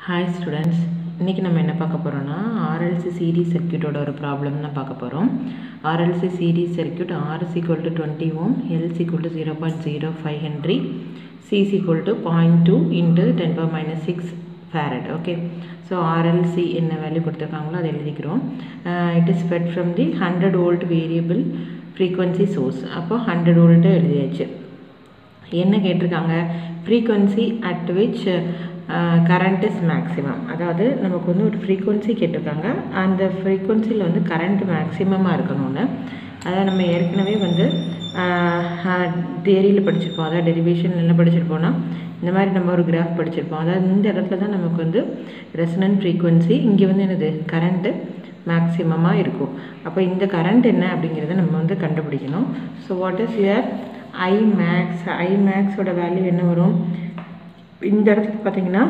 hi students இன்றைக்கி நம்ம என்ன பார்க்க போகிறோம்னா ஆர்எல்சி சீரிஸ் சர்க்யூட்டோட ஒரு ப்ராப்ளம் தான் பார்க்க போகிறோம் RLC series circuit R is equal to twenty ohm L equal to zero point zero five henry C equal to point two into ten power minus six farad okay so RLC என்ன value கொடுத்துருக்காங்களோ அதை எழுதிக்கிறோம் it is fed from the hundred volt variable frequency source அப்போ hundred volt எழுதியாச்சு என்ன கேட்டிருக்காங்க frequency at which current is maximum அதாவது நமக்கு வந்து ஒரு ஃப்ரீக்வன்சி கேட்டிருக்காங்க அந்த ஃப்ரீக்வன்சியில் வந்து கரண்ட் மேக்ஸிமமாக இருக்கணும்னு அதை நம்ம ஏற்கனவே வந்து தியரியில் படிச்சிருப்போம் அதாவது டெரிவேஷன் என்ன படிச்சிருப்போம்னா இந்த மாதிரி நம்ம ஒரு கிராஃப் படிச்சிருப்போம் அதாவது இந்த இடத்துல தான் நமக்கு வந்து ரெசனன்ட் ஃப்ரீக்வன்சி இங்கே வந்து என்னது கரண்ட்டு மேக்ஸிமமாக இருக்கும் அப்போ இந்த கரண்ட் என்ன அப்படிங்கிறத நம்ம வந்து கண்டுபிடிக்கணும் so what is your I max I மேக்ஸோட வேல்யூ என்ன வரும் இந்த இடத்துல பார்த்தீங்கன்னா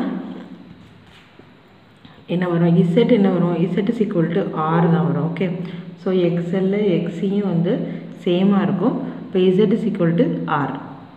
என்ன வரும் இசட் என்ன வரும் Z is equal to R தான் வரும் ஓகே ஸோ எக்ஸ்எல்ல எக்ஸியும் வந்து சேமாக இருக்கும் இப்போ Z is equal to R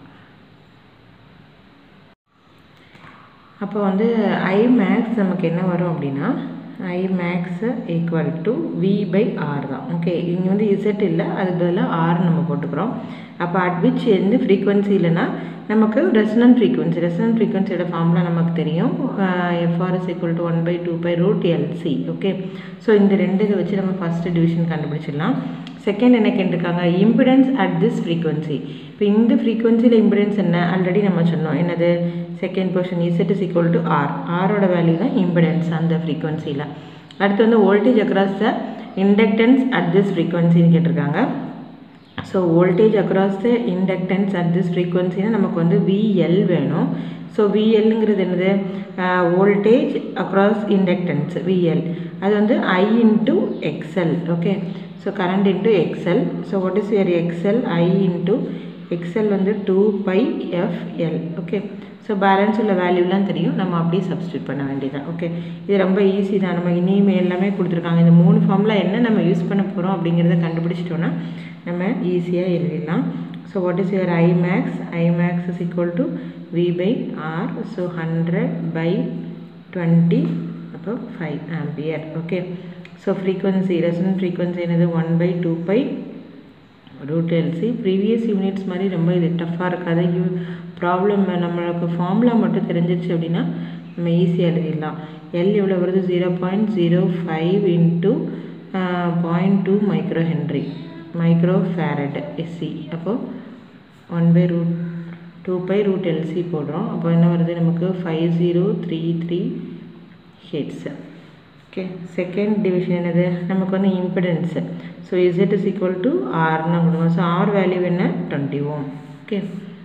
அப்போ வந்து ஐ மேக்ஸ் நமக்கு என்ன வரும் அப்படின்னா I max equal to V by R தான் ஓகே இங்கே வந்து இசட் இல்லை அது பதிலாக ஆர் நம்ம போட்டுக்கிறோம் அப்போ அட் விச் எந்த ஃப்ரீக்வன்சி இல்லைன்னா நமக்கு ரெசனன்ட் ஃப்ரீக்வன்சி ரெசனன்ட் ஃப்ரீக்வன்சியோட ஃபார்முலா நமக்கு தெரியும் FRS equal to one by two pi root LC okay so இந்த ரெண்டு இதை வச்சு நம்ம ஃபஸ்ட்டு டிவிஷன் கண்டுபிடிச்சிடலாம் செகண்ட் என்ன கேட்டிருக்காங்க இம்பிடன்ஸ் அட் திஸ் ஃப்ரீக்வன்சி இப்போ இந்த ஃப்ரீக்வன்சியில் இம்பிடன்ஸ் என்ன ஆல்ரெடி நம்ம சொன்னோம் என்னது second position Z is equal to R ஆரோட வேல்யூ தான் இம்பிடன்ஸ் அந்த ஃப்ரீக்வன்சியில் அடுத்து வந்து voltage across the inductance at this ஃப்ரீக்வன்சின்னு கேட்டிருக்காங்க so voltage across the inductance at this ஃப்ரீக்வன்சினா நமக்கு வந்து விஎல் வேணும் ஸோ விஎல்ங்கிறது என்னது வோல்டேஜ் அக்ராஸ் இண்டக்டன்ஸ் விஎல் அது வந்து I into XL okay so current into XL so what is your XL I into XL வந்து two pi FL okay so balance உள்ள வேல்யூலாம் தெரியும் நம்ம அப்படியே சப்ஸ்டியூட் பண்ண வேண்டியதான் ஓகே இது ரொம்ப ஈஸி தான் நம்ம இனிமே எல்லாமே கொடுத்துருக்காங்க இந்த மூணு ஃபார்மில் என்ன நம்ம யூஸ் பண்ண போகிறோம் அப்படிங்கிறத கண்டுபிடிச்சிட்டோன்னா நம்ம ஈஸியாக எழுதிடலாம் so what is your I max I max is equal to V by R so hundred by twenty அப்போ five ampere okay so frequency resonant frequency என்னது one by two pi root LC previous units மாதிரி ரொம்ப இது டஃப்பாக இருக்காது you problem நம்மளுக்கு formula மட்டும் தெரிஞ்சிருச்சு அப்படின்னா நம்ம ஈஸியாக எழுதிடலாம் எல் எவ்வளோ வருது zero point zero five into point two micro henry micro farad SC அப்போது one by root two pi root LC போடுறோம் அப்போ என்ன வருது நமக்கு five zero three three hertz okay second division என்னது நமக்கு வந்து impedance so Z is equal to ஆர்னு கொடுங்க ஸோ ஆர் வேல்யூ என்ன டுவெண்ட்டி ஓம் ஓகே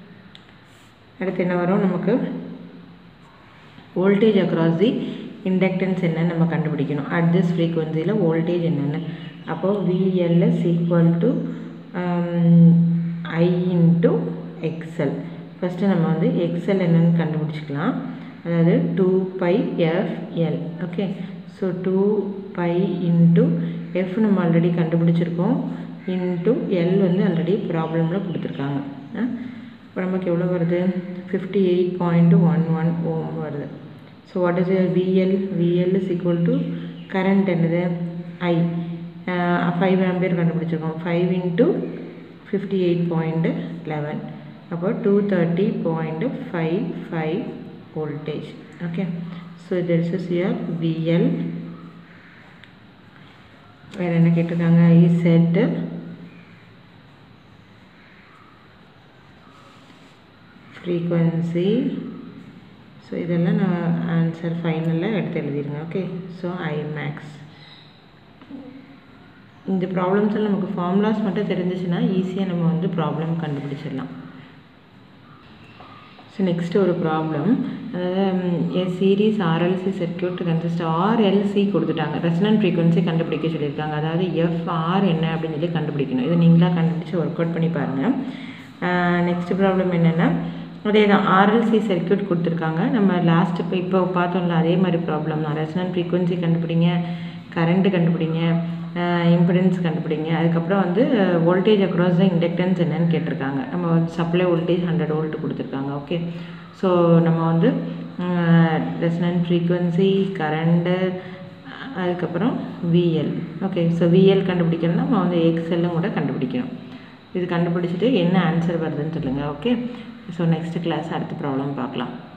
அடுத்து என்ன வரும் நமக்கு வோல்டேஜ் அக்ராஸ் தி இண்டக்டன்ஸ் என்னன்னு நம்ம கண்டுபிடிக்கணும் அட் திஸ் ஃப்ரீக்வன்சியில் வோல்டேஜ் என்னென்னு அப்போது VLS equal to I into XL first நம்ம வந்து எக்ஸ்எல் என்னென்னு கண்டுபிடிச்சிக்கலாம் அதாவது two pi FL okay so two pi into F நம்ம ஆல்ரெடி கண்டுபிடிச்சிருக்கோம் இன்ட்டு எல் வந்து ஆல்ரெடி ப்ராப்ளமில் கொடுத்துருக்காங்க இப்போ நமக்கு எவ்வளோ வருது fifty eight point one one ohm வருது so what is VL VL is equal to current என்னது ஐ ஃபைவ் ஆம்பியர் கண்டுபிடிச்சிருக்கோம் five into fifty eight point eleven அப்போ two thirty point five five voltage okay so this is your VL வேறு என்ன கேட்டிருக்காங்க Z frequency so இதெல்லாம் நான் answer ஃபைனலில் எடுத்து எழுதிடுங்க ஓகே ஸோ ஐ மேக்ஸ் இந்த ப்ராப்ளம்ஸில் நமக்கு ஃபார்முலாஸ் மட்டும் தெரிஞ்சிச்சுன்னா ஈஸியாக நம்ம வந்து ப்ராப்ளம் கண்டுபிடிச்சிடலாம் ஸோ நெக்ஸ்ட் ஒரு ப்ராப்ளம் அதாவது a series RLC circuit consist RLC கொடுத்துட்டாங்க ரெசனன்ட் ஃப்ரீக்வன்சி கண்டுபிடிக்க சொல்லியிருக்காங்க அதாவது எஃப்ஆர் என்ன அப்படின்னு சொல்லி கண்டுபிடிக்கணும் இதை நீங்களாக கண்டுபிடிச்சி ஒர்க் அவுட் பண்ணி பாருங்கள் நெக்ஸ்ட் ப்ராப்ளம் என்னென்னா அதே தான் ஆர்எல்சி சர்க்கியூட் கொடுத்துருக்காங்க நம்ம லாஸ்ட் இப்போ இப்போ பார்த்தோம்ல அதே மாதிரி ப்ராப்ளம் தான் ரெசனன்ட் ஃப்ரீக்வன்சி கண்டுபிடிங்க கரண்ட்டு கண்டுபிடிங்க இம்பிடன்ஸ் கண்டுபிடிங்க அதுக்கப்புறம் வந்து வோல்டேஜ் அக்ராஸ் த இண்டக்டன்ஸ் என்னன்னு கேட்டிருக்காங்க நம்ம வந்து சப்ளை வோல்டேஜ் ஹண்ட்ரட் வோல்ட் கொடுத்துருக்காங்க ஓகே ஸோ நம்ம வந்து ரெசனன்ட் ஃப்ரீக்குவன்சி கரண்ட்டு அதுக்கப்புறம் விஎல் ஓகே ஸோ விஎல் கண்டுபிடிக்கணும்னா நம்ம வந்து எக்ஸ்எல்லும் கூட கண்டுபிடிக்கணும் இது கண்டுபிடிச்சிட்டு என்ன ஆன்சர் வருதுன்னு சொல்லுங்கள் ஓகே ஸோ நெக்ஸ்ட் கிளாஸ் அடுத்த ப்ராப்ளம் பார்க்கலாம்